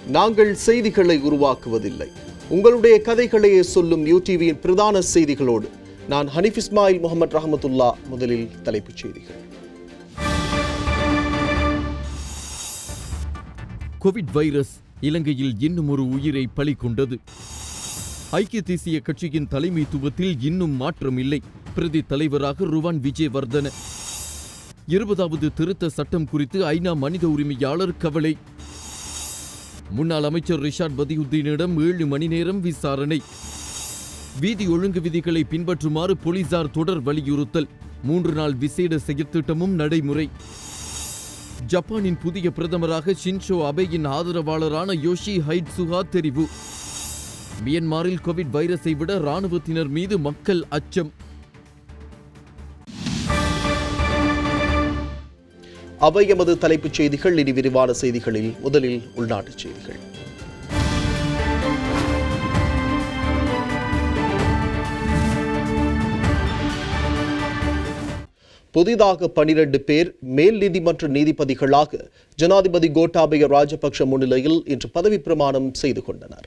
நாங்கள் செய்திகளை உருவாக்குவதில்லை உங்களுடைய கதைகளையே சொல்லும் யூடிவியின் பிரதான செய்திகளோடு நான் ஹனீஃப் இஸ்மாயில் முகமது ரஹமத்துல்லா முதலில் தலைப்புச் செய்திகள் கோவிட் வைரஸ் இலங்கையில் இன்னும் ஒரு உயிரை பலி கொண்டது ஐக்கிய தேசிய கட்சியின் தலைமைத்துவத்தில் இன்னும் மாற்றம் இல்லை பிரதி தலைவராக ருவான் விஜயவர்தன இருபதாவது திருத்த சட்டம் குறித்து ஐநா மனித உரிமையாளர் கவலை முன்னாள் அமைச்சர் ரிஷாட் பதியுத்தீனிடம் ஏழு மணி நேரம் விசாரணை வீதி ஒழுங்கு விதிகளை பின்பற்றுமாறு போலீசார் தொடர் வலியுறுத்தல் மூன்று நாள் விசேட செயற்திட்டமும் நடைமுறை ஜப்பானின் புதிய பிரதமராக ஷின்ஷோ அபேயின் ஆதரவாளரான யோஷி ஹைட் சுஹா தெரிவு மியன்மாரில் கோவிட் வைரஸை விட ராணுவத்தினர் மீது மக்கள் அச்சம் அவை எமது தலைப்புச் செய்திகள் இனி விரிவான செய்திகளில் முதலில் உள்நாட்டுச் செய்திகள் புதிதாக பனிரெண்டு பேர் மேல் நீதிமன்ற நீதிபதிகளாக ஜனாதிபதி கோட்டாபய ராஜபக்ஷ முன்னிலையில் இன்று பதவி பிரமாணம் செய்து கொண்டனர்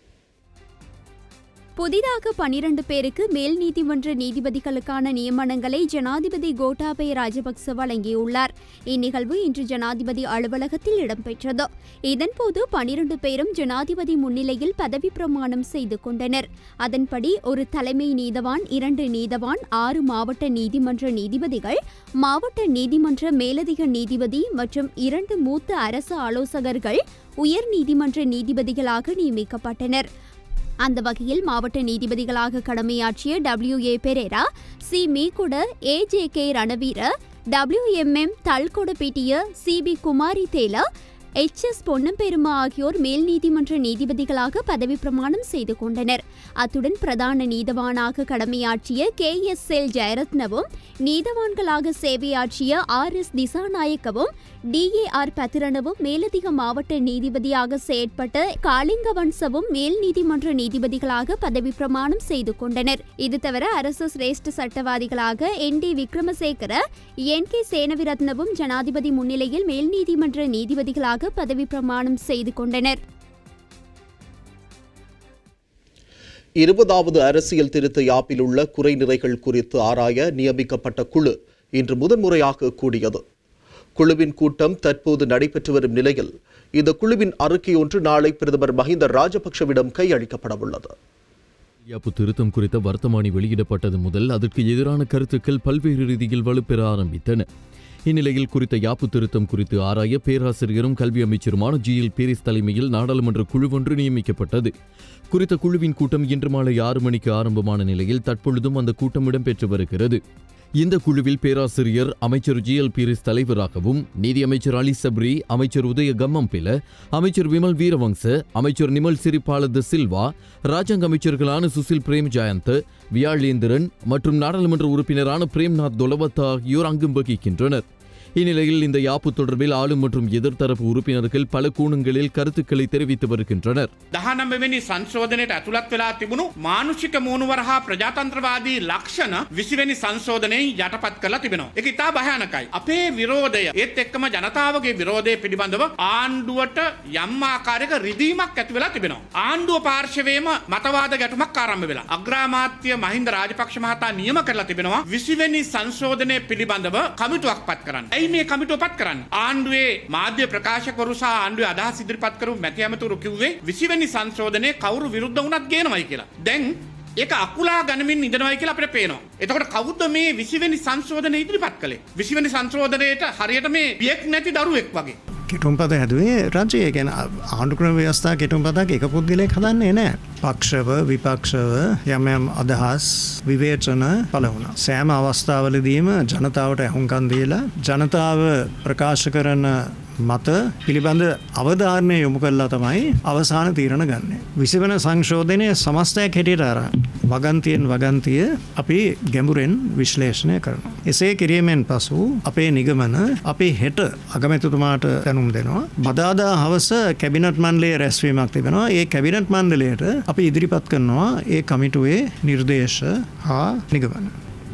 புதிதாக பனிரண்டு பேருக்கு மேல் நீதிமன்ற நீதிபதிகளுக்கான நியமனங்களை ஜனாதிபதி கோட்டாபய ராஜபக்ச வழங்கியுள்ளார் இந்நிகழ்வு இன்று ஜனாதிபதி அலுவலகத்தில் இடம்பெற்றது இதன்போது பனிரண்டு பேரும் ஜனாதிபதி முன்னிலையில் பதவி பிரமாணம் செய்து கொண்டனர் அதன்படி ஒரு தலைமை நீதவான் இரண்டு நீதவான் ஆறு மாவட்ட நீதிமன்ற நீதிபதிகள் மாவட்ட நீதிமன்ற மேலதிக நீதிபதி மற்றும் இரண்டு மூத்த அரசு ஆலோசகர்கள் உயர் நீதிமன்ற நீதிபதிகளாக நியமிக்கப்பட்டனர் அந்த வகையில் மாவட்ட நீதிபதிகளாக கடமையாற்றிய W A Perera C Meegoda A J K Ranaweera W M M Thalgodapitiya C P Kumari Dela H S Ponnamperuma ஆகியோர் மேல் நீதிமன்ற நீதிபதிகளாக பதவி பிரமாணம் செய்து கொண்டனர் அத்துடன் பிரதான நீதவானாக கடமையாற்றிய கே எஸ் எல் ஜெயரத்னவும் நீதவான்களாக சேவையாற்றிய ஆர் எஸ் திசாநாயக்கவும் டிஏஆர் பத்திரனவும் மேலதிக மாவட்ட நீதிபதியாக செயற்பட்ட காளிங்கவன்சவும் மேல் நீதிமன்ற நீதிபதிகளாக பதவி பிரமாணம் செய்து கொண்டனர் இது தவிர அரசு சிரேஷ்ட சட்டவாதிகளாக N D Wickramasekara N K சேனவிரத்னவும் ஜனாதிபதி முன்னிலையில் மேல் நீதிமன்ற நீதிபதிகளாக பதவி பிரமாணம் செய்து கொண்டனர் இருபதாவது அரசியல் திருத்த யாப்பில் உள்ள குறைநிறைகள் குறித்து ஆராய நியமிக்கப்பட்ட குழு இன்று முதன்முறையாக கூடியது குழுவின் கூட்டம் தற்போது நடைபெற்று வரும் நிலையில் இந்த குழுவின் அறிக்கை ஒன்று நாளை பிரதமர் மஹிந்த ராஜபக்ஷவிடம் கையளிக்கப்பட உள்ளது யாப்பு திருத்தம் குறித்த வர்த்தமானி வெளியிடப்பட்டது முதல் அதற்கு எதிரான கருத்துக்கள் பல்வேறு ரீதியில் வலுப்பெற ஆரம்பித்தன இந்நிலையில் குறித்த யாப்பு திருத்தம் குறித்து ஆராய பேராசிரியரும் கல்வி அமைச்சருமான ஜி எல் பீரிஸ் தலைமையில் நாடாளுமன்ற குழு ஒன்று நியமிக்கப்பட்டது குறித்த குழுவின் கூட்டம் இன்று மாலை ஆறு மணிக்கு ஆரம்பமான நிலையில் தற்பொழுதும் அந்த கூட்டம் இடம்பெற்று வருகிறது இந்த குழுவில் பேராசிரியர் அமைச்சர் ஜி எல் பீரிஸ் தலைவராகவும் நீதியமைச்சர் அலி சப்ரி அமைச்சர் உதய கம்மம்பில அமைச்சர் விமல் வீரவங்ச அமைச்சர் நிமல் சிறிபால சில்வா ராஜாங்க அமைச்சர்களான சுசில் பிரேம் ஜெயந்த் வியாழேந்திரன் மற்றும் நாடாளுமன்ற உறுப்பினரான பிரேம்நாத் தொலவத்தா ஆகியோர் அங்கும் வகிக்கின்றனர் இந்நிலையில் இந்த யாப்பு தொடர்பில் ஆளும் மற்றும் எதிர்த்தரப்பு உறுப்பினர்கள் பல கோணங்களில் கருத்துக்களை தெரிவித்து வருகின்றனர் දහනම්බවෙනි සංශෝධනයට ඇතුළත් වෙලා තිබුණු මානුෂික මූුණුවර හා ප්‍රජාතන්ත්‍රවාදී ලක්ෂණ විසිවැනි සංශෝධනයෙන් යටපත් කලා තිබෙනවා. එක ඉතා භයනකයි. අපේ විරෝධය ඒත් එක්කම ජනතාවගේ විරෝධය පිළිබඳව ආණ්ඩුවට යම්මාකාරක රිදීමක් ඇති වෙලා තිබෙනවා. ආණ්ඩුව පාර්ශවයම මතවාද ගැටුමක් කාරම්භ වෙලා. අග්‍රාමාත්‍ය මහින්ද රාජපක්ෂ මහතා නියම කරලා තිබෙනවා විසිවැනි සංශෝධනය පිළිබඳව කමිටුවක් පත් කරන්න. ඇයි මේ කමිටුව පත් කරන්න. ආණ්ඩුවේ මාධ්‍ය ප්‍රකාශකවරු සහ ආණ්ඩුවේ අදහස් ඉදිරිපත් කරු මැති ඇමතුරු කිව්වේ විසිවැනි සංශෝධනය කවුරු විරුද්ධ වුණත් ගේනවයි කියලා. දැන් ඒක අකුලා ගනමින් ඉදනවයි කියලා අපිට පේනවා. එතකොට කවුද මේ විසිවැනි සංශෝධනය ඉදිරිපත් කළේ? විසිවැනි සංශෝධනයට හරියට මේ පියෙක් නැති දරුවෙක් වගේ. කෙටුම්පත හැදුවේ රජය ගැන ආණ්ඩුක්‍රම ව්‍යස්ථා කෙටුම්පතක් එක පුද්ගලෙක් හදන්නේ නෑ. පක්ෂව විපක්ෂව යමයම් අදහස් විවේචන පල වුණ. සෑම අවස්ථාවලදීම ජනතාවට ඇහුන්කන් දීලා ජනතාව ප්‍රකාශ කරන මත පිළිබඳ අවධාරණය යොමු කල්ලා තමයි අවසාන තීරණ ගන්න. විසිවන සංශෝධනය සමස්තයක් හැටියට අර වගන්තියෙන් වගන්තිය අපි ගැඹුරෙන් විශ්ලේෂණය කරන. එසේ කිරීමෙන් පසු අපේ නිගමන අපේ හෙට අගමැතුතුමාට තැනුම් දෙනවා. බදාදා හවස කැබිනට් මන්ලේ රැස්වීමක් තිබෙනවා ඒ කැබිනට් මන්දලයට අපි ඉදිරිපත් කරනවා ඒ කමිටුවේ නිර්දේශ හා නිගමන.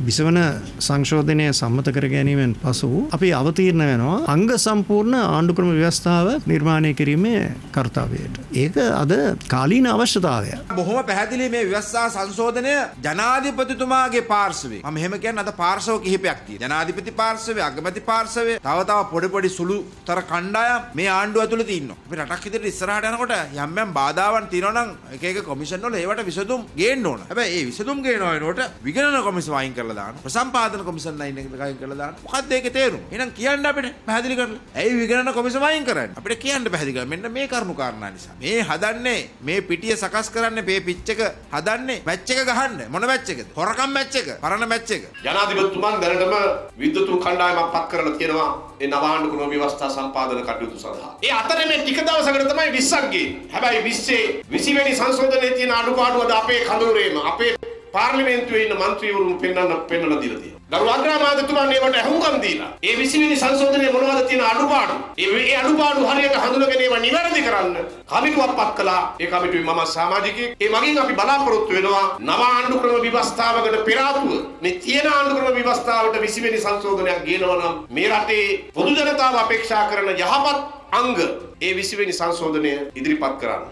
විසවන සංශෝධනය සම්මත කර ගැනීමෙන් පසු අපි අවතීරණ වෙනවා අංග සම්පූර්ණ ආණ්ඩුක්‍රම ව්‍යවස්ථාව නිර්මාණය කිරීමේ කර්තාවයට. ඒක අද කාලීන අවශ්‍යතාවය. බොහොම පැහැදිලි මේ ව්‍යවස්ථා සංශෝධනය ජනාධිපතිතුමාගේ පාර්ශවය මම එහෙම කියන්නේ අද පාර්ශව කිහිපයක් තියෙනවා. ජනාධිපති පාර්ශවය, අගමැති පාර්ශවය, තව තව පොඩි පොඩි සුළුතර කණ්ඩායම් මේ ආණ්ඩුව ඇතුළේ තියෙනවා. අපි රටක් ඉදිරියට ඉස්සරහට යනකොට යම් යම් බාධාවන් තියෙනවා නම් එක එක කොමිෂන් වල ඒවට විසඳුම් ගේන්න ඕන. හැබැයි ඒ විසඳුම් ගේනවා වෙනකොට විගණන කොමිසම අයින් කරලා දාන්න. ප්‍රසම්පාදන කොමිසම් අයින් අයින් කරලා දාන්න. මොකක්ද ඒකේ තේරුම? එහෙනම් කියන්න අපිට පැහැදිලි කරලා. ඇයි විගණන කොමිසම අයින් කරන්නේ? අපිට කියන්න පැහැදිලි කරලා. මෙන්න මේ කරුණු කාරණා නිසා. මේ හදන්නේ මේ පිටිය සකස් කරන්නේ මේ පිච් එක හදන්නේ මැච් එක ගහන්න. මොන මැච් එකද? හොරකම් මැච් එක. පරණ මැච් එක. ජනාධිපතිතුමන් දැනටම විද්‍යුතුන් කණ්ඩායමක් පත් කරලා තියෙනවා ඒ නවාණ්ඩු ක්‍රම ව්‍යවස්ථා සම්පාදන කටයුතු සඳහා. ඒ අතරේ මේ ටික දවසකට තමයි 20ක් ගියේ. හැබැයි 20 20 වෙනි සංශෝධනයේ තියෙන අඩුපාඩු අද අපේ කඳවුරේම අපේ පාර්ලිමේන්තුවේ ඉන්න മന്ത്രിවරුන් පෙන්වන්න පෙන්වලා දීලා තියෙනවා. ගරු අග්‍රාමාත්‍යතුමන් ඒවට අහුම්කම් දීලා ඒ 20 වෙනි සංශෝධනයේ මොනවද තියෙන අඩුපාඩු? ඒ ඒ අඩුපාඩු හරියට හඳුනගෙන ඒවා නිවැරදි කරන්න කමිටුවක් පත් කළා. ඒ කමිටුවේ මම සමාජිකයෙක්. ඒ මගින් අපි බලාපොරොත්තු වෙනවා නව ආණ්ඩු ක්‍රම ව්‍යවස්ථාවකට පෙර ආතුව මේ තියෙන ආණ්ඩු ක්‍රම ව්‍යවස්ථාවට 20 වෙනි සංශෝධනයක් ගේනවා නම් මේ රටේ පොදු ජනතාව අපේක්ෂා කරන යහපත් අංග ඒ 20 වෙනි සංශෝධනය ඉදිරිපත් කරන්න.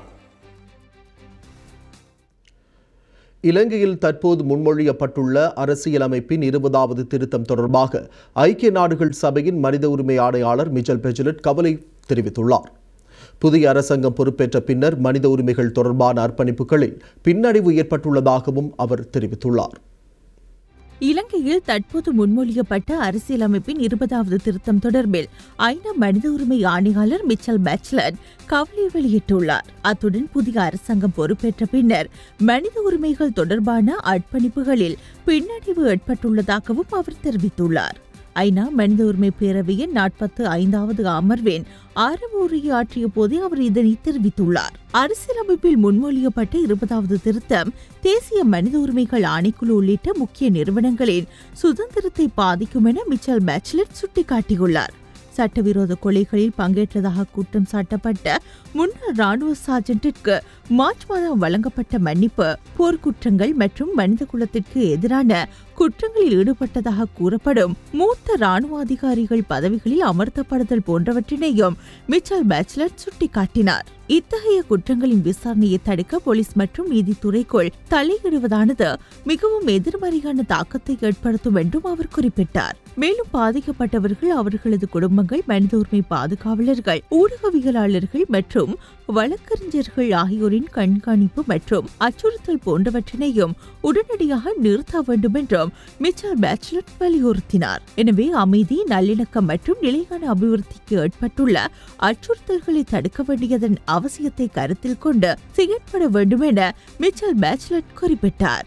இலங்கையில் தற்போது முன்மொழியப்பட்டுள்ள அரசியலமைப்பின் இருபதாவது திருத்தம் தொடர்பாக ஐக்கிய நாடுகள் சபையின் மனித உரிமை ஆணையாளர் மிச்சல் பெஜலட் கவலை தெரிவித்துள்ளார் புதிய அரசாங்கம் பொறுப்பேற்ற பின்னர் மனித உரிமைகள் தொடர்பான அர்ப்பணிப்புகளில் பின்னடைவு ஏற்பட்டுள்ளதாகவும் அவர் தெரிவித்துள்ளார் இலங்கையில் தற்போது முன்மொழியப்பட்ட அரசியலமைப்பின் இருபதாவது திருத்தம் தொடர்பில் ஐநா மனித உரிமை ஆணையாளர் மிச்சல் பேச்லட் கவலை வெளியிட்டுள்ளார் அத்துடன் புதிய அரசாங்கம் பொறுப்பேற்ற பின்னர் மனித உரிமைகள் தொடர்பான அர்ப்பணிப்புகளில் பின்னடைவு ஏற்பட்டுள்ளதாகவும் அவர் தெரிவித்துள்ளார் ஐநா மனித உரிமை பேரவையின் நாற்பத்து ஐந்தாவது அமர்வின் ஆரம்ப உரையாற்றிய போதே அவர் இதனை தெரிவித்துள்ளார் அரசியலமைப்பில் முன்மொழியப்பட்ட இருபதாவது திருத்தம் தேசிய மனித உரிமைகள் ஆணைக்குழு உள்ளிட்ட முக்கிய நிறுவனங்களின் சுதந்திரத்தை பாதிக்கும் என மிச்சல் பேச்லட் சுட்டிக்காட்டியுள்ளார் சட்டவிரோத கொலைகளில் பங்கேற்றதாக குற்றம் சாட்டப்பட்ட முன்னாள் ராணுவ சார்ஜென்டிற்கு மார்ச் மாதம் வழங்கப்பட்ட மன்னிப்பு போர்க்குற்றங்கள் மற்றும் மனித குலத்திற்கு எதிரான குற்றங்களில் ஈடுபட்டதாக கூறப்படும் மூத்த ராணுவ அதிகாரிகள் பதவிகளில் அமர்த்தப்படுதல் போன்றவற்றினையும் மிச்சல் பேச்லர் சுட்டிக்காட்டினார் இத்தகைய குற்றங்களின் விசாரணையை தடுக்க போலீஸ் மற்றும் நீதித்துறைக்குள் தலையிடுவதானது மிகவும் எதிர்மறையான தாக்கத்தை ஏற்படுத்தும் என்றும் அவர் குறிப்பிட்டார் மேலும் பாதிக்கப்பட்டவர்கள் அவர்களது குடும்பங்கள் மனித உரிமை பாதுகாவலர்கள் ஊடகவியலாளர்கள் மற்றும் வழக்கறிஞர்கள் ஆகியோரின் கண்காணிப்பு மற்றும் அச்சுறுத்தல் போன்றவற்றினையும் உடனடியாக நிறுத்த வேண்டும் என்றும் மிச்சல் பேச்லட் வலியுறுத்தினார் எனவே அமைதி நல்லிணக்கம் மற்றும் நிலையான அபிவிருத்திக்கு ஏற்பட்டுள்ள அச்சுறுத்தல்களை தடுக்க வேண்டியதன் அவசியத்தை கருத்தில் கொண்டு செயற்பட வேண்டும் என மிச்சல் பேச்லட் குறிப்பிட்டார்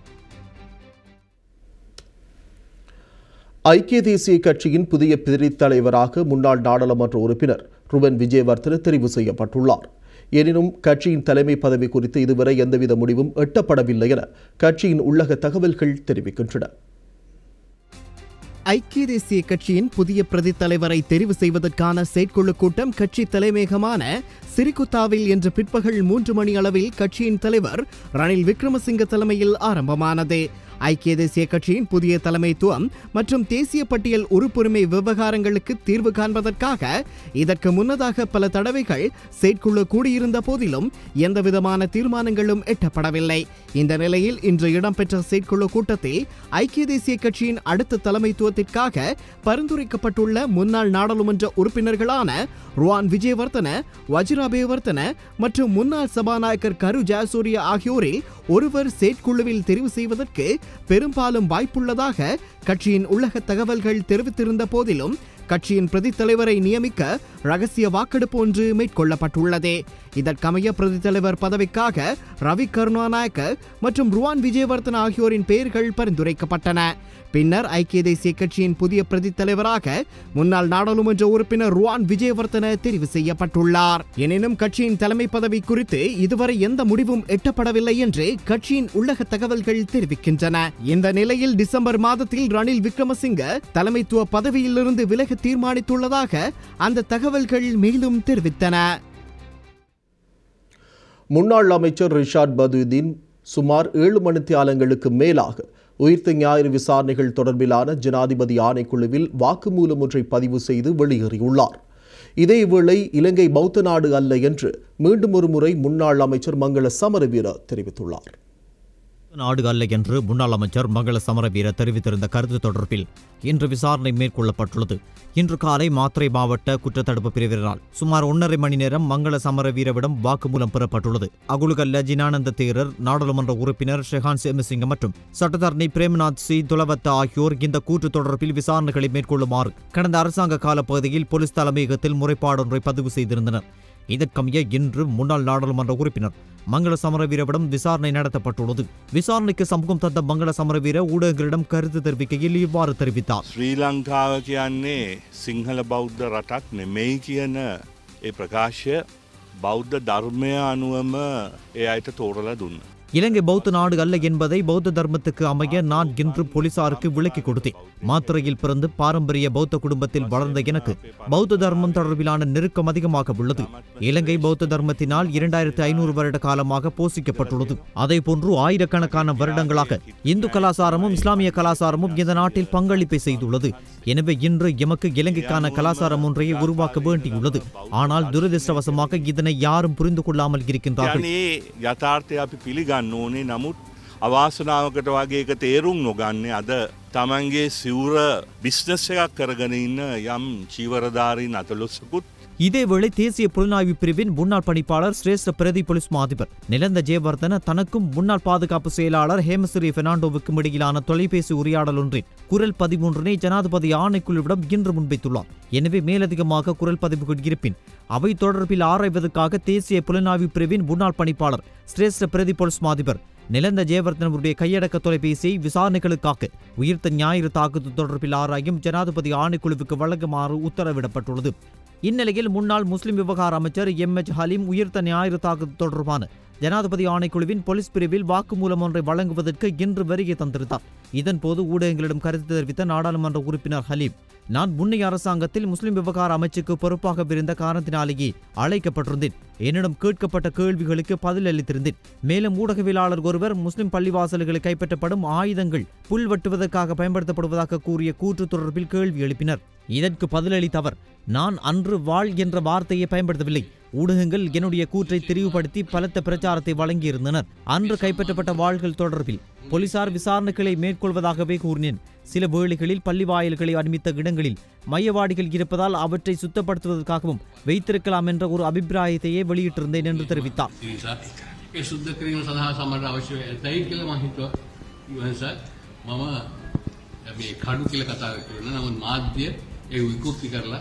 ஐக்கிய தேசிய கட்சியின் புதிய பிரித் தலைவராக முன்னாள் நாடாளுமன்ற உறுப்பினர் ருவன் விஜயவர்தன தெரிவு செய்யப்பட்டுள்ளார் எனினும் கட்சியின் தலைமை பதவி குறித்து இதுவரை எந்தவித முடிவும் எட்டப்படவில்லை என கட்சியின் உள்ளக தகவல்கள் தெரிவிக்கின்றன ஐக்கிய தேசிய கட்சியின் புதிய பிரதி தலைவரை தெரிவு செய்வதற்கான செயற்குழு கூட்டம் கட்சி தலைமையகமான சிறிகுத்தாவில் இன்று பிற்பகல் மூன்று மணி அளவில் கட்சியின் தலைவர் ரணில் விக்ரமசிங்க தலைமையில் ஆரம்பமானது ஐக்கிய தேசிய கட்சியின் புதிய தலைமைத்துவம் மற்றும் தேசிய பட்டியல் உறுப்புரிமை விவகாரங்களுக்கு தீர்வு காண்பதற்காக இதற்கு முன்னதாக பல தடவைகள் செயற்குழு கூடியிருந்த போதிலும் எந்தவிதமான தீர்மானங்களும் எட்டப்படவில்லை இந்த நிலையில் இன்று இடம்பெற்ற செயற்குழு கூட்டத்தில் ஐக்கிய தேசிய கட்சியின் அடுத்த தலைமைத்துவத்திற்காக பரிந்துரைக்கப்பட்டுள்ள முன்னாள் நாடாளுமன்ற உறுப்பினர்களான ருவான் விஜயவர்தன வஜிராபேவர்தன மற்றும் முன்னாள் சபாநாயகர் கரு ஜெயசூரிய ஆகியோரில் ஒருவர் செயற்குழுவில் தெரிவு செய்வதற்கு பெரும்பாலும் வாய்ப்புள்ளதாக கட்சியின் உள்ளக தகவல்கள் தெரிவித்திருந்த போதிலும் கட்சியின் பிரதி தலைவரை நியமிக்க ரகசிய வாக்கெடுப்பு ஒன்று மேற்கொள்ளப்பட்டுள்ளது இதற்கமைய பிரதி தலைவர் பதவிக்காக ரவி கருணாநாயக்க மற்றும் ருவான் விஜயவர்தன் ஆகியோரின் பெயர்கள் பரிந்துரைக்கப்பட்டன பின்னர் ஐக்கிய தேசிய கட்சியின் புதிய பிரதி தலைவராக முன்னாள் நாடாளுமன்ற உறுப்பினர் ருவான் விஜயவர்தன தெரிவு செய்யப்பட்டுள்ளார் எனினும் கட்சியின் தலைமை பதவி குறித்து இதுவரை எந்த முடிவும் எட்டப்படவில்லை என்று கட்சியின் உள்ளக தகவல்கள் தெரிவிக்கின்றன இந்த நிலையில் டிசம்பர் மாதத்தில் ரணில் விக்ரமசிங்க தலைமைத்துவ பதவியிலிருந்து விலக தீர்மானித்துள்ளதாக அந்த தகவல்கள் மேலும் தெரிவித்தன முன்னாள் அமைச்சர் ரிஷாட் பதுதீன் சுமார் ஏழு மணித்தியாலங்களுக்கு மேலாக உயிர்த்த ஞாயிறு விசாரணைகள் தொடர்பிலான ஜனாதிபதி ஆணைக்குழுவில் வாக்குமூலம் ஒன்றை பதிவு செய்து வெளியேறியுள்ளார் இதேவேளை இலங்கை பௌத்த நாடு அல்ல என்று மீண்டும் ஒரு முறை முன்னாள் அமைச்சர் மங்கள சமரவீர தெரிவித்துள்ளார் நாடு அல்ல என்று முன்னாள் அமைச்சர் மங்கள சமரவீர தெரிவித்திருந்த கருத்து தொடர்பில் இன்று விசாரணை மேற்கொள்ளப்பட்டுள்ளது இன்று காலை மாத்திரை மாவட்ட குற்றத்தடுப்பு பிரிவினரால் சுமார் ஒன்றரை மணி நேரம் மங்கள சமரவீரவிடம் வாக்குமூலம் பெறப்பட்டுள்ளது அகுலுகல்ல ஜினானந்த தேரர் நாடாளுமன்ற உறுப்பினர் ஷெஹான் சேமசிங்க மற்றும் சட்டத்தரணி பிரேம்நாத் சி துலவத்த ஆகியோர் இந்த கூற்று தொடர்பில் விசாரணைகளை மேற்கொள்ளுமாறு கடந்த அரசாங்க கால பகுதியில் போலீஸ் தலைமையகத்தில் முறைப்பாடொன்றை பதிவு செய்திருந்தனர் இதற்கமைய இன்று முன்னாள் நாடாளுமன்ற உறுப்பினர் மங்கள சமரவீரவிடம் விசாரணை நடத்தப்பட்டுள்ளது விசாரணைக்கு சமூகம் தந்த மங்கள சமரவீர ஊடகங்களிடம் கருத்து தெரிவிக்கையில் இவ்வாறு தெரிவித்தார் ශ්‍රී ලංකාව කියන්නේ සිංහල බෞද්ධ රටක් නෙමෙයි කියන ඒ ප්‍රකාශය බෞද්ධ ධර්මය අනුවම ඒ අයට තෝරල දුන්න. இலங்கை பௌத்த நாடு அல்ல என்பதை பௌத்த தர்மத்துக்கு அமைய நான் இன்று போலீசாருக்கு விளக்கி கொடுத்தேன் மாத்திரையில் பிறந்து பாரம்பரிய பௌத்த குடும்பத்தில் வளர்ந்த எனக்கு பௌத்த தர்மம் தொடர்பிலான நெருக்கம் அதிகமாக உள்ளது இலங்கை பௌத்த தர்மத்தினால் இரண்டாயிரத்து ஐநூறு வருட காலமாக போஷிக்கப்பட்டுள்ளது அதே போன்று ஆயிரக்கணக்கான வருடங்களாக இந்து கலாசாரமும் இஸ்லாமிய கலாசாரமும் இந்த நாட்டில் பங்களிப்பை செய்துள்ளது எனவே இன்று எமக்கு இலங்கைக்கான கலாசாரம் ஒன்றை உருவாக்க வேண்டியுள்ளது ஆனால் துரதிருஷ்டவசமாக இதனை யாரும் புரிந்து கொள்ளாமல் இருக்கின்றார்கள் යනේ යථාර්ථය අපි පිළිගන්න ඕනේ නමුත් අවාසනාවකට වගේ එක තේරුම් නොගන්නේ අද තමන්ගේ සිවුර බිස්නස් එකක් කරගෙන ඉන්න යම් චීවරධාරීන් අතලොස්සකුත් இதேவேளை தேசிய புலனாய்வு பிரிவின் முன்னாள் பணிப்பாளர் சிரேஷ்ட பிரதி போலீஸ் மா அதிபர் நிலந்த ஜெயவர்தன தனக்கும் முன்னாள் பாதுகாப்பு செயலாளர் ஹேமஸ்ரீ பெர்னாண்டோவுக்கும் இடையிலான தொலைபேசி உரையாடல் ஒன்றின் குரல் பதிமூன்றினை ஜனாதிபதி ஆணைக்குழுவிடம் இன்று முன்வைத்துள்ளார் எனவே மேலதிகமாக குரல் பதிவுகள் இருப்பின் அவை தொடர்பில் ஆராய்வதற்காக தேசிய புலனாய்வு பிரிவின் முன்னாள் பணிப்பாளர் சிரேஷ்ட பிரதி போலீஸ் மா அதிபர் நிலந்த ஜெயவர்தனவுடைய கையடக்க தொலைபேசியை விசாரணைகளுக்காக உயிர்த்த ஞாயிறு தாக்குதல் தொடர்பில் ஆராயும் ஜனாதிபதி ஆணைக்குழுவுக்கு வழங்குமாறு உத்தரவிடப்பட்டுள்ளது இந்நிலையில் முன்னாள் முஸ்லிம் விவகார அமைச்சர் எம் எச் ஹலீம் உயிர்த்த ஞாயிறு தாக்குதல் தொடர்பான ஜனாதிபதி ஆணைக்குழுவின் போலீஸ் பிரிவில் வாக்குமூலம் ஒன்றை வழங்குவதற்கு இன்று வருகை தந்திருந்தார் இதன்போது ஊடகங்களிடம் கருத்து தெரிவித்த நாடாளுமன்ற உறுப்பினர் ஹலீம் நான் முன்னைய அரசாங்கத்தில் முஸ்லிம் விவகார அமைச்சுக்கு பொறுப்பாக இருந்த காரணத்தினாலேயே அழைக்கப்பட்டிருந்தேன் என்னிடம் கேட்கப்பட்ட கேள்விகளுக்கு பதில் அளித்திருந்தேன் மேலும் ஊடகவியலாளர் ஒருவர் முஸ்லிம் பள்ளிவாசல்களில் கைப்பற்றப்படும் ஆயுதங்கள் புல் வெட்டுவதற்காக பயன்படுத்தப்படுவதாக கூறிய கூற்று தொடர்பில் கேள்வி எழுப்பினர் இதற்கு பதிலளித்த அவர் நான் அன்று வாழ் என்ற வார்த்தையை பயன்படுத்தவில்லை ஊடகங்கள் என்னுடைய கூற்றை தெரிவுபடுத்தி பலத்த பிரச்சாரத்தை வழங்கியிருந்தனர் அன்று கைப்பற்றப்பட்ட வாள்கள் தொடர்பில் போலீசார் விசாரணைகளை மேற்கொள்வதாகவே கூறினேன் சில வேளைகளில் பள்ளி வாயில்களை அண்மித்த இடங்களில் மையவாடிகள் இருப்பதால் அவற்றை சுத்தப்படுத்துவதற்காகவும் வைத்திருக்கலாம் என்ற ஒரு அபிப்பிராயத்தையே வெளியிட்டிருந்தேன் என்று தெரிவித்தார் ඒ සුද්ධ කිරීම සඳහා සමට අවශ්‍ය ඇතැයි කියල මහිතුව ඉවසත් මම මේ කඩු කියල කතා කරන නමුත් මාධ්‍ය ඒ විකෘති කරලා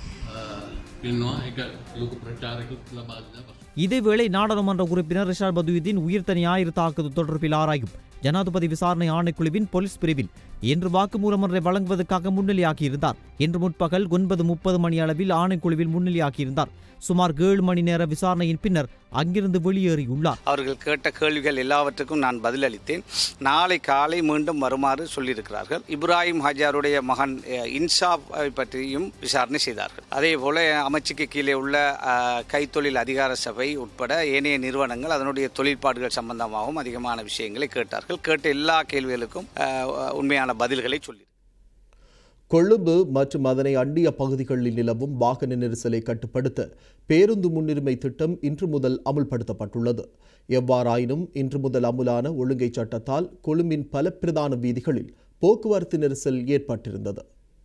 පෙන්වා එක ලොකු ප්‍රචාරකුත් ලබාදන පසු. இதேவேளை நாடாளுமன்ற உறுப்பினர் ரிஷாட் பதுயுதீன் உயிர்த்த ஞாயிறு தாக்குதல் தொடர்பில் ஆராயும் ஜனாதிபதி விசாரணை ஆணைக்குழுவின் போலீஸ் பிரிவில் இன்று வாக்குமூலம் ஒன்றை வழங்குவதற்காக முன்னிலையாகியிருந்தார் இன்று முற்பகல் ஒன்பது முப்பது மணி அளவில் ஆணைக்குழுவில் முன்னிலையாகியிருந்தார் சுமார் ஏழு மணி நேர விசாரணையின் பின்னர் அங்கிருந்து வெளியேறியுள்ளார் அவர்கள் கேட்ட கேள்விகள் எல்லாவற்றுக்கும் நான் பதிலளித்தேன் நாளை காலை மீண்டும் வருமாறு சொல்லியிருக்கிறார்கள் இப்ராஹிம் ஹஜாருடைய மகன் அஹ், இன்சாப் பற்றியும் விசாரணை செய்தார்கள் அதே போல அமைச்சுக்கு கீழே உள்ள அஹ், கைத்தொழில் அதிகார சபை உட்பட ஏனைய நிறுவனங்கள் அதனுடைய தொழிற்பாடுகள் சம்பந்தமாகவும் அதிகமான விஷயங்களை கேட்டார்கள் கேட்ட எல்லா கேள்விகளுக்கும் அஹ், உண்மையான பதில்களை சொல்லி கொழும்பு மற்றும் அதனை அண்டிய பகுதிகளில் நிலவும் வாகன நெரிசலை கட்டுப்படுத்த பேருந்து முன்னுரிமை திட்டம் இன்று முதல் அமுல்படுத்தப்பட்டுள்ளது எவ்வாறாயினும் இன்று முதல் அமுலான ஒழுங்கை சட்டத்தால் கொழும்பின் பல பிரதான வீதிகளில் போக்குவரத்து நெரிசல் ஏற்பட்டிருந்தது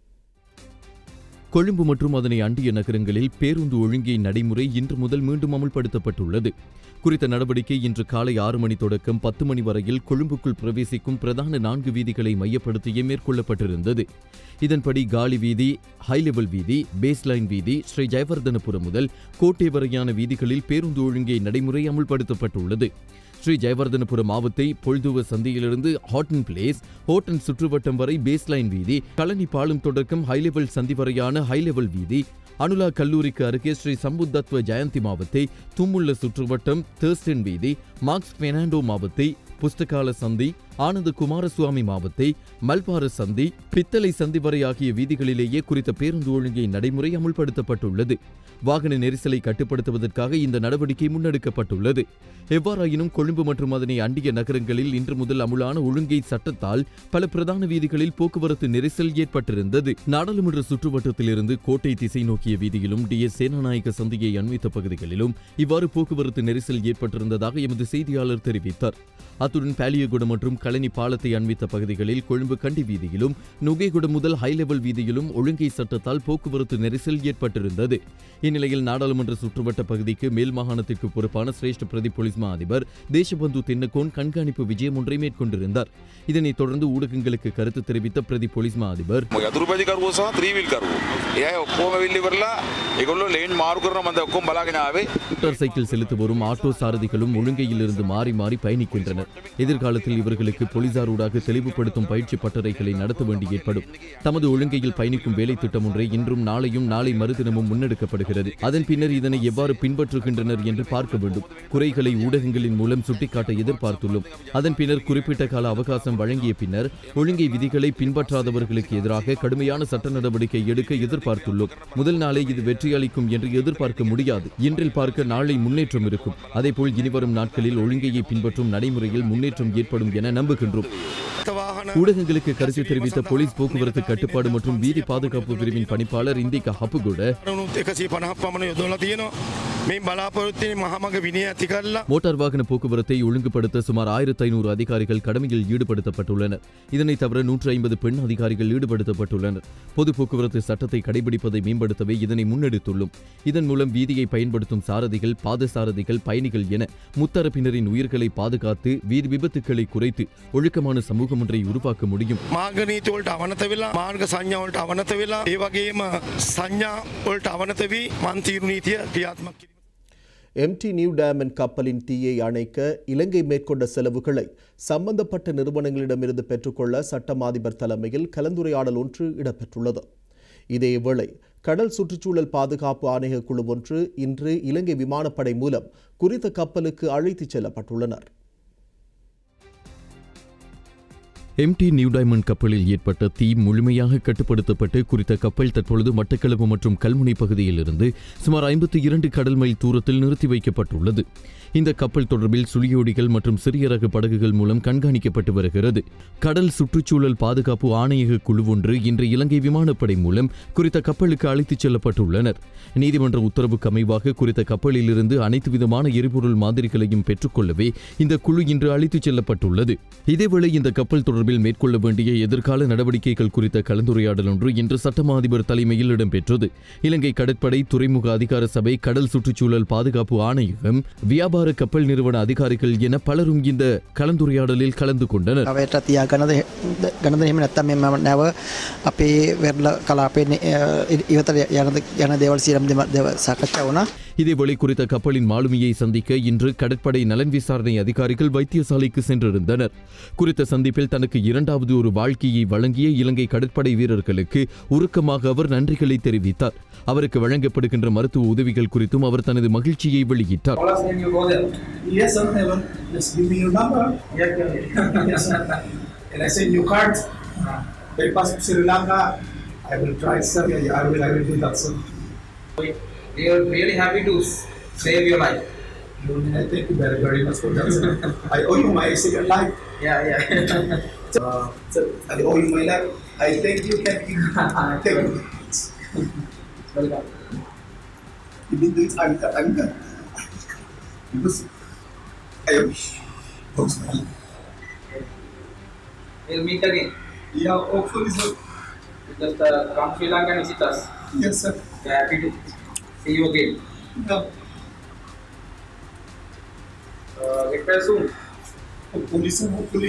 கொழும்பு மற்றும் அதனை அண்டிய நகரங்களில் பேருந்து ஒழுங்கை நடைமுறை இன்று முதல் மீண்டும் அமுல்படுத்தப்பட்டுள்ளது குறித்த நடவடிக்கை இன்று காலை ஆறு மணி தொடக்கம் பத்து மணி வரையில் கொழும்புக்குள் பிரவேசிக்கும் பிரதான நான்கு வீதிகளை மையப்படுத்தியே மேற்கொள்ளப்பட்டிருந்தது இதன்படி காலி வீதி ஹை லெவல் வீதி பேஸ்லைன் வீதி ஸ்ரீ ஜெயவர்தனபுரம் முதல் கோட்டை வரையான வீதிகளில் பேருந்து ஒழுங்கை நடைமுறை அமுல்படுத்தப்பட்டுள்ளது ஸ்ரீ ஜெயவர்தனபுரம் மாவத்தை பொழுதுவ சந்தியிலிருந்து ஹாட்டன் பிளேஸ் ஹோட்டன் சுற்றுவட்டம் வரை பேஸ்லைன் வீதி கழனி பாலம் தொடக்கம் ஹை லெவல் சந்தி வரையான ஹை லெவல் வீதி அனுலா கல்லூரிக்கு அருகே ஸ்ரீ சம்புத்தத்வ ஜெயந்தி மாவத்தை தும்முள்ள சுற்றுவட்டம் தேர்ஸ்டன் வீதி மார்க்ஸ் பெர்னாண்டோ மாவத்தை புஸ்தகால சந்தி ஆனந்த குமாரசுவாமி மாவத்தை மல்பார சந்தி பித்தளை சந்தி வரை ஆகிய வீதிகளிலேயே குறித்த பேருந்து ஒழுங்கை நடைமுறை அமுல்படுத்தப்பட்டுள்ளது வாகன நெரிசலை கட்டுப்படுத்துவதற்காக இந்த நடவடிக்கை முன்னெடுக்கப்பட்டுள்ளது எவ்வாறாயினும் கொழும்பு மற்றும் அதனை அண்டிய நகரங்களில் இன்று முதல் அமுலான ஒழுங்கை சட்டத்தால் பல பிரதான வீதிகளில் போக்குவரத்து நெரிசல் ஏற்பட்டிருந்தது நாடாளுமன்ற சுற்றுவட்டத்திலிருந்து கோட்டை திசை நோக்கிய வீதியிலும் டி எஸ் சேனநாயக்க சந்தியை அண்மித்த பகுதிகளிலும் இவ்வாறு போக்குவரத்து நெரிசல் ஏற்பட்டிருந்ததாக எமது செய்தியாளர் தெரிவித்தார் அத்துடன் பாலியகுடம் மற்றும் கழனி பாலத்தை அண்மித்த பகுதிகளில் கொழும்பு கண்டி வீதியிலும் நுகைகுடம் முதல் ஹை லெவல் வீதியிலும் ஒழுங்கை சட்டத்தால் போக்குவரத்து நெரிசல் ஏற்பட்டிருந்தது இந்நிலையில் நாடாளுமன்ற சுற்றுவட்ட பகுதிக்கு மேல் மாகாணத்திற்கு பொறுப்பான சிரேஷ்ட பிரதி போலீஸ் மா அதிபர் தேசபந்து தென்னகோன் கண்காணிப்பு விஜயம் ஒன்றை மேற்கொண்டிருந்தார் இதனைத் தொடர்ந்து ஊடகங்களுக்கு கருத்து தெரிவித்த பிரதி போலீஸ் மா அதிபர் යතුරුපැදිකරුවෝ සහ ත්‍රීවිල්කරුවෝ. ඒ අය ඔක්කොම විල්ලි කරලා ඒගොල්ලෝ ලේන් මාරු කරන මන්ද ඔක්කොම බලාගෙන ආවේ. மோட்டார் சைக்கிள் செலுத்துவோரும் ஆட்டோ சாரதிகளும் ஒழுங்கையில் இருந்து மாறி மாறி பயணிக்கின்றனர் எதிர்காலத்தில் இவர்களுக்கு போலீசாரூடாக தெளிவுபடுத்தும் பயிற்சி பட்டறைகளை நடத்த வேண்டி ஏற்படும் தமது ஒழுங்கையில் பயணிக்கும் வேலை திட்டம் ஒன்றை இன்றும் நாளையும் நாளை மறுதினமும் முன்னெடுக்கப்படுகிறது அதன் பின்னர் இதனை எவ்வாறு பின்பற்றுகின்றனர் என்று பார்க்க வேண்டும் குறைகளை ஊடகங்களின் மூலம் சுட்டிக்காட்ட எதிர்பார்த்துள்ளோம் அதன் பின்னர் குறிப்பிட்ட கால அவகாசம் வழங்கிய பின்னர் ஒழுங்கை விதிகளை பின்பற்றாதவர்களுக்கு எதிராக கடுமையான சட்ட நடவடிக்கை எடுக்க எதிர்பார்த்துள்ளோம் முதல் நாளே இது வெற்றியளிக்கும் என்று எதிர்பார்க்க முடியாது இன்றில் பார்க்க நாளை முன்னேற்றம் இருக்கும் அதேபோல் இனிவரும் நாட்களில் ஒழுங்கையை பின்பற்றும் நடைமுறையில் முன்னேற்றம் ஏற்படும் என நம்புகின்றோம் ஊடகங்களுக்கு கருத்து தெரிவித்த போலீஸ் போக்குவரத்து கட்டுப்பாடு மற்றும் வீதி பாதுகாப்பு பிரிவின் பணிப்பாளர் இந்திகா ஹப்புகுட රුණුත් එකසි පණහක් පමණ යොදොල තියෙනවා මේ බලාපොරොත්තින මහමග විනය ඇති කරලා மோட்டார் வாகன போக்குவரத்தை ஒழுங்குபடுத்த சுமார் ஆயிரத்தி ஐநூறு அதிகாரிகள் கடமையில் ஈடுபடுத்தப்பட்டுள்ளனர் இதனைத் தவிர நூற்று ஐம்பது பெண் அதிகாரிகள் ஈடுபடுத்தப்பட்டுள்ளனர் பொது போக்குவரத்து சட்டத்தை கடைபிடிப்பதை மேம்படுத்தவே இதனை முன்னெடுத்துள்ளோம் இதன் மூலம் வீதியை பயன்படுத்தும் சாரதிகள் பாதசாரதிகள் பயணிகள் என முத்தரப்பினரின் உயிர்களை பாதுகாத்து வீதி விபத்துக்களை குறைத்து ஒழுக்கமான சமூகம் ஒன்றை உருவாக்க முடியும் මාර්ගනීතිවලට අවනත වෙලා මාර්ග සංඥාවලට අවනත වෙලා ඒ වගේම සංඥා වලට අවනත වී මන්තීරු නීතිය ක්‍රියාත්මක කිරීම. எம்டி நியூ டயமண்ட் கப்பலின் தீயை அணைக்க இலங்கை மேற்கொண்ட செலவுகளை சம்பந்தப்பட்ட நிறுவனங்களிடமிருந்து பெற்றுக்கொள்ள சட்டம் அதிபர் தலைமையில் கலந்துரையாடல் ஒன்று இடம்பெற்றுள்ளது இதேவேளை கடல் சுற்றுச்சூழல் பாதுகாப்பு ஆணைய குழு ஒன்று இன்று இலங்கை விமானப்படை மூலம் குறித்த கப்பலுக்கு அழைத்துச் செல்லப்பட்டுள்ளனர் எம்டி நியூ டைமண்ட் கப்பலில் ஏற்பட்ட தீ முழுமையாக கட்டுப்படுத்தப்பட்டு குறித்த கப்பல் தற்பொழுது மட்டக்களப்பு மற்றும் கல்முனை பகுதியிலிருந்து சுமார் ஐம்பத்தி இரண்டு கடல் மைல் தூரத்தில் நிறுத்தி வைக்கப்பட்டுள்ளது இந்த கப்பல் தொடர்பில் சுழியோடிகள் மற்றும் சிறிய ரக படகுகள் மூலம் கண்காணிக்கப்பட்டு வருகிறது கடல் சுற்றுச்சூழல் பாதுகாப்பு ஆணையக குழு ஒன்று இன்று இலங்கை விமானப்படை மூலம் குறித்த கப்பலுக்கு அழைத்துச் செல்லப்பட்டுள்ளனர் நீதிமன்ற உத்தரவுக்கு அமைவாக குறித்த கப்பலிலிருந்து அனைத்து விதமான எரிபொருள் மாதிரிகளையும் பெற்றுக்கொள்ளவே இந்த குழு இன்று அழைத்துச் செல்லப்பட்டுள்ளது இதேவேளை இந்த கப்பல் தொடர்பில் மேற்கொள்ள வேண்டிய எதிர்கால நடவடிக்கைகள் குறித்த கலந்துரையாடல் ஒன்று இன்று சட்டமா அதிபர் தலைமையில் இடம்பெற்றது இலங்கை கடற்படை துறைமுக அதிகார சபை கடல் சுற்றுச்சூழல் பாதுகாப்பு ஆணையகம் வியாபார கப்பல் நிறுவன அதிகாரிகள் என பலரும் இந்த கலந்துரையாடலில் கலந்து கொண்டனர் අවයට තියාගනද ගණද එහෙම නැත්තම් මෙම නැව අපේ වෙරල කලාපේ ඉවතර යන යන දේවල් සියලුම දෙම- දේව සාකච්ඡා වුණා. இதேவேளை குறித்த கப்பலின் மாலுமியை சந்திக்க இன்று கடற்படை நலன் விசாரணை அதிகாரிகள் வைத்தியசாலைக்கு சென்றிருந்தனர் குறித்த சந்திப்பில் தனக்கு இரண்டாவது ஒரு வாழ்க்கையை வழங்கிய இலங்கை கடற்படை வீரர்களுக்கு உருக்கமாக அவர் நன்றிகளை தெரிவித்தார் அவருக்கு வழங்கப்படுகின்ற மருத்துவ உதவிகள் குறித்தும் அவர் தனது மகிழ்ச்சியை வெளியிட்டார் Yes, sir. Heaven. Just give me your number. Yeah, yeah. yes, sir. Can I send you card? Bypass Sri Lanka. I will try, sir. I will. I will do that, sir. We are really happy to s- save your life. I thank you very, very much for that, sir. I owe you my second life. Yeah, yeah. Uh, sir, I owe you my life. I thank you. Thank you. thank you. Welcome. You did this. I'm, I'm done. Because I am. How's my life? We'll meet again. Yeah, hopefully, sir. Just uh, come Sri Lanka and visit us. Yes, sir. We are happy to see you again. Yeah. Uh, get well soon. Hopefully, sir. Hopefully.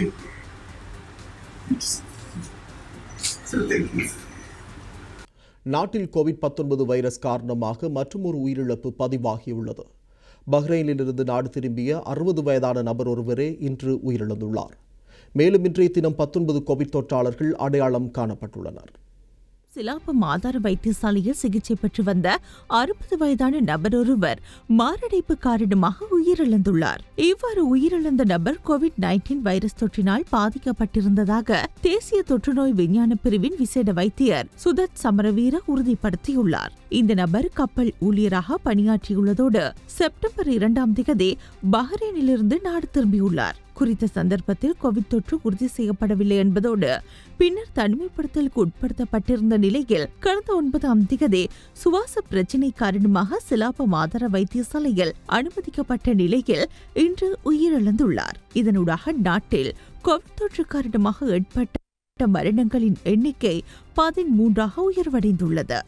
Sir, thank you. நாட்டில் Covid 19 virus காரணமாக மற்றொரு உயிரிழப்பு பதிவாகியுள்ளது பஹ்ரைனிலிருந்து நாடு திரும்பிய அறுபது வயதான நபர் ஒருவரே இன்று உயிரிழந்துள்ளார் மேலும் இன்றைய தினம் பத்தொன்பது கோவிட் தொற்றாளர்கள் அடையாளம் காணப்பட்டுள்ளனர் சிலாபம் ஆதார வைத்தியசாலையில் சிகிச்சை பெற்று வந்த அறுபது வயதான நபர் ஒருவர் மாரடைப்பு காரணமாக உயிரிழந்துள்ளார் இவ்வாறு உயிரிழந்த நபர் கோவிட் நைன்டீன் வைரஸ் தொற்றினால் பாதிக்கப்பட்டிருந்ததாக தேசிய தொற்றுநோய் விஞ்ஞான பிரிவின் விசேட வைத்தியர் சுதத் சமரவீர உறுதிப்படுத்தியுள்ளார் இந்த நபர் கப்பல் ஊழியராக பணியாற்றியுள்ளதோடு செப்டம்பர் இரண்டாம் திகதி பஹ்ரைனிலிருந்து நாடு திரும்பியுள்ளார் குறித்த சந்தர்ப்பத்தில் கோவிட் தொற்று உறுதி செய்யப்படவில்லை என்பதோடு பின்னர் தனிமைப்படுத்தலுக்கு உட்படுத்தப்பட்டிருந்த நிலையில் கடந்த ஒன்பதாம் திகதி சுவாச பிரச்சினை காரணமாக சிலாபம் ஆதார வைத்தியசாலையில் அனுமதிக்கப்பட்ட நிலையில் இன்று உயிரிழந்துள்ளார் இதனூடாக நாட்டில் கோவிட் தொற்று காரணமாக ஏற்பட்ட மரணங்களின் எண்ணிக்கை பதிமூன்றாக உயர்வடைந்துள்ளது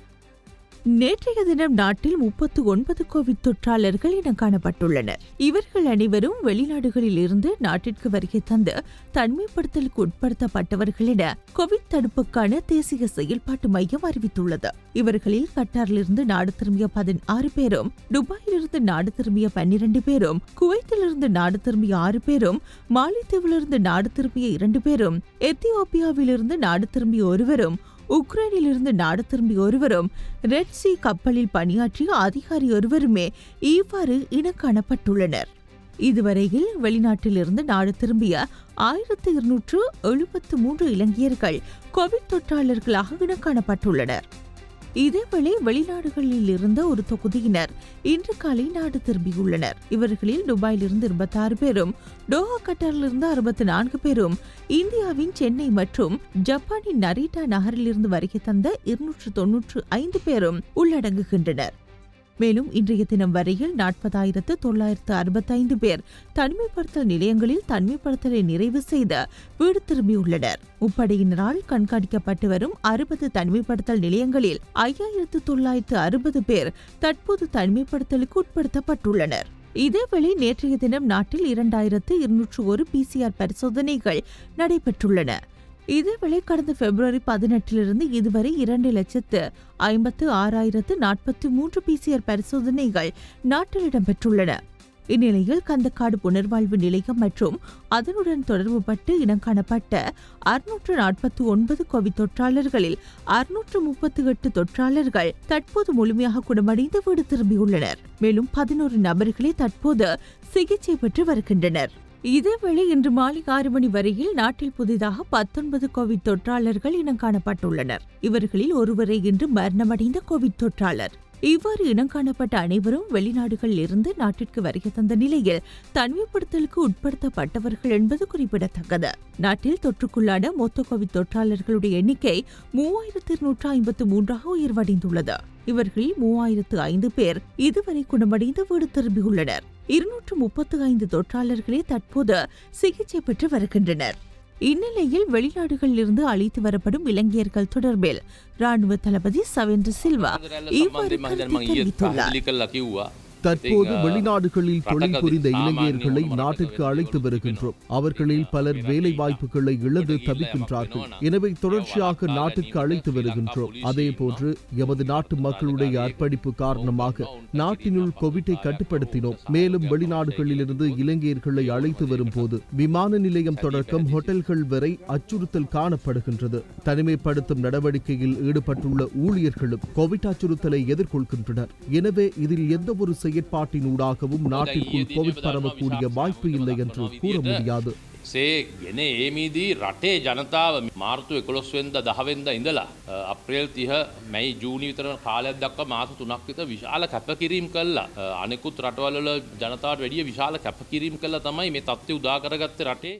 நேற்றைய தினம் நாட்டில் முப்பத்து ஒன்பது கோவிட் தொற்றாளர்கள் இனம் காணப்பட்டுள்ளனர் இவர்கள் அனைவரும் வெளிநாடுகளில் இருந்து நாட்டிற்கு வருகை தந்து தனிமைப்படுத்தலுக்கு உட்படுத்தப்பட்டவர்கள் என கோவிட் தடுப்புக்கான தேசிய செயல்பாட்டு மையம் அறிவித்துள்ளது இவர்களில் கட்டாரிலிருந்து நாடு திரும்பிய பதினாறு பேரும் துபாயிலிருந்து நாடு திரும்பிய பன்னிரண்டு பேரும் குவைத்திலிருந்து நாடு திரும்பிய ஆறு பேரும் மாலைத்தீவிலிருந்து நாடு திரும்பிய இரண்டு பேரும் எத்தியோப்பியாவிலிருந்து நாடு திரும்பிய ஒருவரும் உக்ரைனிலிருந்து நாடு திரும்பிய ஒருவரும் ரெட் சி கப்பலில் பணியாற்றிய அதிகாரி ஒருவருமே இவ்வாறு இனக்காணப்பட்டுள்ளனர் இதுவரையில் வெளிநாட்டிலிருந்து நாடு திரும்பிய ஆயிரத்து இருநூற்று எழுபத்து மூன்று இலங்கையர்கள் கோவிட் தொற்றாளர்களாக இனக்காணப்பட்டுள்ளனர் இதேவேளை வெளிநாடுகளில் இருந்த ஒரு தொகுதியினர் இன்று காலை நாடு திரும்பியுள்ளனர் இவர்களில் துபாயிலிருந்து இருபத்தாறு பேரும் டோஹா கட்டாரிலிருந்து அறுபத்தி நான்கு பேரும் இந்தியாவின் சென்னை மற்றும் ஜப்பானின் நரிட்டா நகரிலிருந்து வருகை தந்த இருநூற்று தொன்னூற்று ஐந்து பேரும் உள்ளடங்குகின்றனர் மேலும் இன்றைய தினம் வரையில் நாற்பதாயிரத்து தொள்ளாயிரத்து அறுபத்தைந்து பேர் தனிமைப்படுத்தல் நிலையங்களில் தனிமைப்படுத்தலை நிறைவு செய்து வீடு திரும்பியுள்ளனர் முப்படையினரால் கண்காணிக்கப்பட்டு வரும் அறுபது தனிமைப்படுத்தல் நிலையங்களில் ஐயாயிரத்து தொள்ளாயிரத்து அறுபது பேர் தற்போது தனிமைப்படுத்தலுக்கு உட்படுத்தப்பட்டுள்ளனர் இதேவேளை நேற்றைய தினம் நாட்டில் இரண்டாயிரத்து இருநூற்று ஒரு பிசிஆர் பரிசோதனைகள் நடைபெற்றுள்ளன இதேவேளை கடந்த பிப்ரவரி பதினெட்டிலிருந்து இதுவரை இரண்டு லட்சத்து ஐம்பத்து ஆறாயிரத்து நாற்பத்தி மூன்று பிசிஆர் பரிசோதனைகள் நாட்டில் இடம்பெற்றுள்ளன இந்நிலையில் கந்தக்காடு புனர்வாழ்வு நிலையம் மற்றும் அதனுடன் தொடர்புபட்டு இனங்காணப்பட்ட அறுநூற்று நாற்பத்தி ஒன்பது கோவிட் தொற்றாளர்களில் அறுநூற்று முப்பத்தி எட்டு தொற்றாளர்கள் தற்போது முழுமையாக குணமடைந்து வீடு திரும்பியுள்ளனர் மேலும் பதினோரு நபர்களே தற்போது சிகிச்சை பெற்று வருகின்றனர் இதேவேளை இன்று மாலை ஆறு மணி வரையில் நாட்டில் புதிதாக பத்தொன்பது கோவிட் தொற்றாளர்கள் இனம் காணப்பட்டுள்ளனர் இவர்களில் ஒருவரே இன்று மரணமடைந்த கோவிட் தொற்றாளர் இவ்வாறு இனம் காணப்பட்ட அனைவரும் வெளிநாடுகளில் இருந்து நாட்டிற்கு வருகை தந்த நிலையில் தனிமைப்படுத்தலுக்கு உட்படுத்தப்பட்டவர்கள் என்பது குறிப்பிடத்தக்கது நாட்டில் தொற்றுக்குள்ளான மொத்த கோவிட் தொற்றாளர்களுடைய எண்ணிக்கை மூவாயிரத்து இருநூற்று ஐம்பத்து மூன்றாக உயர்வடைந்துள்ளது இவர்களில் மூவாயிரத்து ஐந்து பேர் இதுவரை குணமடைந்து வீடு திரும்பியுள்ளனர் இருநூற்று முப்பத்து ஐந்து தொற்றாளர்களே தற்போது சிகிச்சை பெற்று வருகின்றனர் இந்நிலையில் வெளிநாடுகளிலிருந்து அழைத்து வரப்படும் இலங்கையர்கள் தொடர்பில் ராணுவ தளபதி சவேந்திர சில்வா இவ்வாறு கருத்து தெரிவித்துள்ளார் தற்போது வெளிநாடுகளில் தொழில் புரிந்த இளைஞர்களை நாட்டிற்கு அழைத்து வருகின்றோம் அவர்களில் பலர் வேலை வாய்ப்புகளை இழந்து தவிக்கின்றார்கள் எனவே தொடர்ச்சியாக நாட்டிற்கு அழைத்து வருகின்றோம் அதே போன்று எமது நாட்டு மக்களுடைய அர்ப்பணிப்பு காரணமாக நாட்டினுள் கோவிட்டை கட்டுப்படுத்தினோம் மேலும் வெளிநாடுகளிலிருந்து இளைஞர்களை அழைத்து வரும் போது விமான நிலையம் தொடக்கம் ஹோட்டல்கள் வரை அச்சுறுத்தல் காணப்படுகின்றது தனிமைப்படுத்தும் நடவடிக்கையில் ஈடுபட்டுள்ள ஊழியர்களும் கோவிட் அச்சுறுத்தலை எதிர்கொள்கின்றனர் எனவே இதில் எந்த ஒரு செயற்பாட்டினூடாகவும் நாட்டிற்குள் கோவிட் பரவக்கூடிய வாய்ப்பு இல்லை என்று கூற முடியாது සේ ගෙන ඒමීදී රටේ ජනතාව මාර්තු එකොළොස්වෙන්ද දහවෙන්ද ඉඳලා අප්‍රේල් තිහ මැයි ජූනි විතර කාලයක් දක්ව මාස තුනක් විත විශාල කැපකිරීම් කල්ලා අනෙකුත් රටවල්ල ජනතාවට වැඩිය විශාල කැපකිරීම් කල්ල තමයි මේ තත්ත්ව උදාකරගත්ත රටේ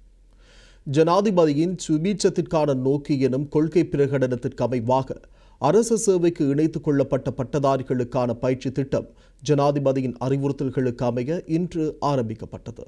ஜனாதிபதியின் சுபீட்சத்திற்கான நோக்கி எனும் கொள்கை பிரகடனத்திற்கு அமைவாக அரசு சேவைக்கு இணைத்துக் கொள்ளப்பட்ட பட்டதாரிகளுக்கான பயிற்சி திட்டம் ஜனாதிபதியின் அறிவுறுத்தல்களுக்கு அமைய இன்று ஆரம்பிக்கப்பட்டது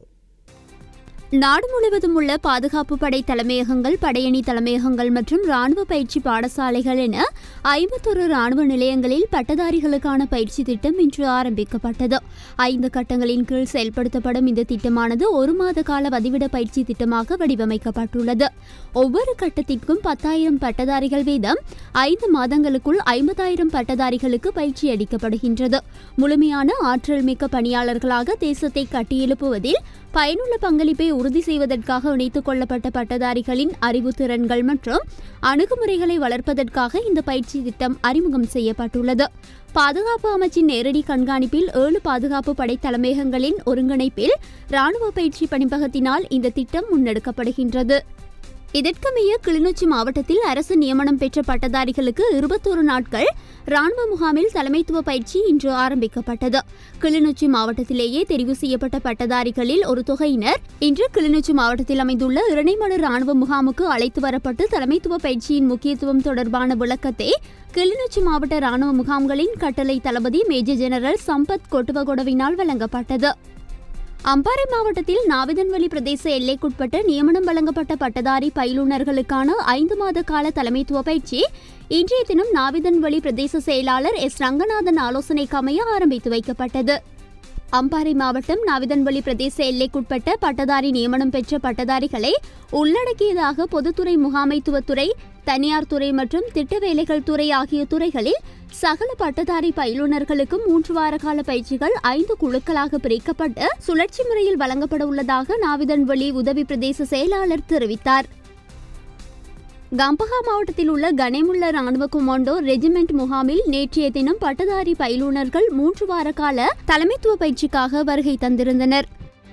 நாடு முழுவதும் உள்ள பாதுகாப்பு படை தலைமையகங்கள் படையணி தலைமையகங்கள் மற்றும் ராணுவ பயிற்சி பாடசாலைகள் என ஐம்பத்தொரு ராணுவ நிலையங்களில் பட்டதாரிகளுக்கான பயிற்சி திட்டம் இன்று ஆரம்பிக்கப்பட்டது ஐந்து கட்டங்களின் கீழ் செயல்படுத்தப்படும் இந்த திட்டமானது ஒரு மாத கால வதிவிட பயிற்சி திட்டமாக வடிவமைக்கப்பட்டுள்ளது ஒவ்வொரு கட்டத்திற்கும் பத்தாயிரம் பட்டதாரிகள் வீதம் ஐந்து மாதங்களுக்குள் ஐம்பதாயிரம் பட்டதாரிகளுக்கு பயிற்சி அளிக்கப்படுகின்றது முழுமையான ஆற்றல் மிக்க பணியாளர்களாக தேசத்தை கட்டியெழுப்புவதில் பயனுள்ள பங்களிப்பை உறுதி செய்வதற்காக இணைத்துக் கொள்ளப்பட்ட பட்டதாரிகளின் அறிவுத்திறன்கள் மற்றும் அணுகுமுறைகளை வளர்ப்பதற்காக இந்த பயிற்சி திட்டம் அறிமுகம் செய்யப்பட்டுள்ளது பாதுகாப்பு அமைச்சின் நேரடி கண்காணிப்பில் ஏழு பாதுகாப்பு படை தலைமையகங்களின் ஒருங்கிணைப்பில் ராணுவ பயிற்சி பணிப்பகத்தினால் இந்த திட்டம் முன்னெடுக்கப்படுகின்றது இதற்கமைய கிளிநொச்சி மாவட்டத்தில் அரசு நியமனம் பெற்ற பட்டதாரிகளுக்கு இருபத்தோரு நாட்கள் ராணுவ முகாமில் தலைமைத்துவ பயிற்சி இன்று ஆரம்பிக்கப்பட்டது கிளிநொச்சி மாவட்டத்திலேயே தெரிவு செய்யப்பட்ட பட்டதாரிகளில் ஒரு தொகையினர் இன்று கிளிநொச்சி மாவட்டத்தில் அமைந்துள்ள இரணைமடு ராணுவ முகாமுக்கு அழைத்து வரப்பட்டு தலைமைத்துவ பயிற்சியின் முக்கியத்துவம் தொடர்பான விளக்கத்தை கிளிநொச்சி மாவட்ட ராணுவ முகாம்களின் கட்டளை தளபதி மேஜர் ஜெனரல் சம்பத் கொட்டுவகொடவினால் வழங்கப்பட்டது அம்பாறை மாவட்டத்தில் நாவிதன்வெளி பிரதேச எல்லைக்குட்பட்ட நியமனம் வழங்கப்பட்ட பட்டதாரி பயிலுனர்களுக்கான ஐந்து மாத கால தலைமைத்துவ பயிற்சி இன்றைய தினம் நாவிதன்வெளி பிரதேச செயலாளர் எஸ் ரங்கநாதன் ஆலோசனைக்கு அமைய ஆரம்பித்து வைக்கப்பட்டது அம்பாறை மாவட்டம் நாவிதன்வெளி பிரதேச எல்லைக்குட்பட்ட பட்டதாரி நியமனம் பெற்ற பட்டதாரிகளை உள்ளடக்கியதாக பொதுத்துறை முகாமைத்துவத்துறை தனியார் துறை மற்றும் திட்ட வேலைகள் துறை ஆகிய துறைகளில் சகல பட்டதாரி பயிலுனர்களுக்கும் மூன்று வார கால பயிற்சிகள் ஐந்து குழுக்களாக பிரிக்கப்பட்டு சுழற்சி முறையில் வழங்கப்பட உள்ளதாக நாவிதன்வெளி உதவி பிரதேச செயலாளர் தெரிவித்தார் கம்பஹா மாவட்டத்தில் உள்ள கனேமுள்ள ராணுவ கொமாண்டோ ரெஜிமெண்ட் முகாமில் நேற்றைய தினம் பட்டதாரி பயிலுனர்கள் மூன்று வார கால தலைமைத்துவ பயிற்சிக்காக வருகை தந்திருந்தனர்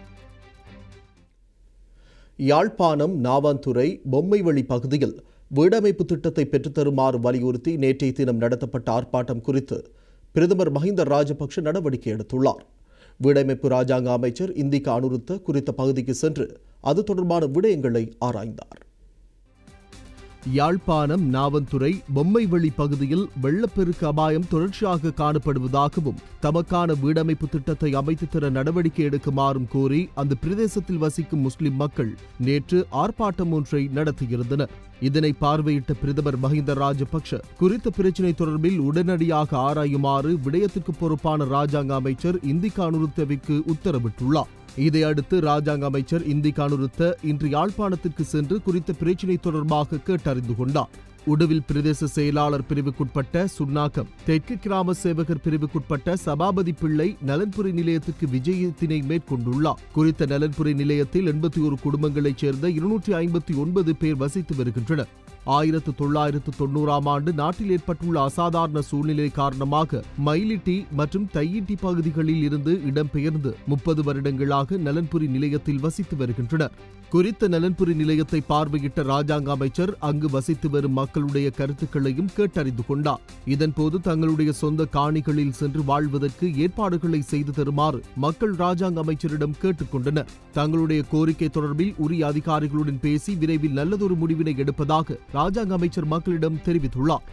யாழ்ப்பாணம் நாவாந்துறை பொம்மைவழி பகுதியில் வீடமைப்பு திட்டத்தை பெற்றுத்தருமாறு வலியுறுத்தி நேற்றைய தினம் நடத்தப்பட்ட ஆர்ப்பாட்டம் குறித்து பிரதமர் மஹிந்த ராஜபக்ஷ நடவடிக்கை எடுத்துள்ளார் வீடமைப்பு ராஜாங்க அமைச்சர் இந்திகா அனுருத்த குறித்த பகுதிக்கு சென்று அது தொடர்பான விடயங்களை ஆராய்ந்தார் யாழ்ப்பாணம் நாவந்துறை பொம்மைவெளி பகுதியில் வெள்ளப்பெருக்கு அபாயம் தொடர்ச்சியாக காணப்படுவதாகவும் தமக்கான வீடமைப்பு திட்டத்தை அமைத்து தர நடவடிக்கை எடுக்குமாறும் கோரி அந்த பிரதேசத்தில் வசிக்கும் முஸ்லிம் மக்கள் நேற்று ஆர்ப்பாட்டம் ஒன்றை நடத்தியிருந்தனர் இதனை பார்வையிட்ட பிரதமர் மஹிந்த ராஜபக்ஷ குறித்த பிரச்சினை தொடர்பில் உடனடியாக ஆராயுமாறு விடயத்திற்கு பொறுப்பான ராஜாங்க அமைச்சர் இந்திகா அனுருத்தவிற்கு உத்தரவிட்டுள்ளார் இதையடுத்து ராஜாங்க அமைச்சர் இந்தி கானுருத்த இன்று யாழ்ப்பாணத்திற்கு சென்று குறித்த பிரச்சினை தொடர்பாக கேட்டறிந்து கொண்டார் உடுவில் பிரதேச செயலாளர் பிரிவுக்குட்பட்ட சுன்னாகம் தெற்கு கிராம சேவகர் பிரிவுக்குட்பட்ட சபாபதி பிள்ளை நலன்புரி நிலையத்துக்கு விஜயத்தினை மேற்கொண்டுள்ளார் குறித்த நலன்புரி நிலையத்தில் எண்பத்தி ஒரு குடும்பங்களைச் சேர்ந்த இருநூற்றி ஐம்பத்தி ஒன்பது பேர் வசித்து வருகின்றனர் ஆயிரத்து தொள்ளாயிரத்து தொண்ணூறாம் ஆண்டு நாட்டில் ஏற்பட்டுள்ள அசாதாரண சூழ்நிலை காரணமாக மயிலிட்டி மற்றும் தையிட்டி பகுதிகளில் இருந்து இடம்பெயர்ந்து முப்பது வருடங்களாக நலன்புரி நிலையத்தில் வசித்து வருகின்றனர் குறித்த நலன்புரி நிலையத்தை பார்வையிட்ட ராஜாங்க அமைச்சர் அங்கு வசித்து வரும் மக்களுடைய கருத்துக்களையும் கேட்டறிந்து கொண்டார் இதன்போது தங்களுடைய சொந்த காணிகளில் சென்று வாழ்வதற்கு ஏற்பாடுகளை செய்து தருமாறு மக்கள் ராஜாங்க அமைச்சரிடம் கேட்டுக்கொண்டனர் தங்களுடைய கோரிக்கை தொடர்பில் உரிய அதிகாரிகளுடன் பேசி விரைவில் நல்லதொரு முடிவினை எடுப்பதாக ராஜாங்க அமைச்சர் மக்களிடம் தெரிவித்துள்ளார்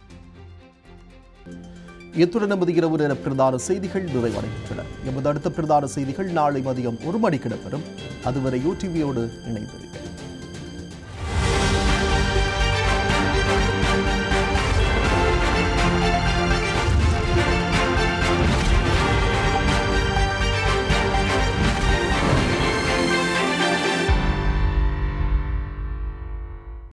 இத்துடன் நமது இரவு நேர பிரதான செய்திகள் நிறைவடைகின்றன எமது அடுத்த பிரதான செய்திகள் நாளை மதியம் ஒரு மணிக்கு இடம்பெறும் அதுவரை யூடிவியோடு இணைந்திருக்கிறேன்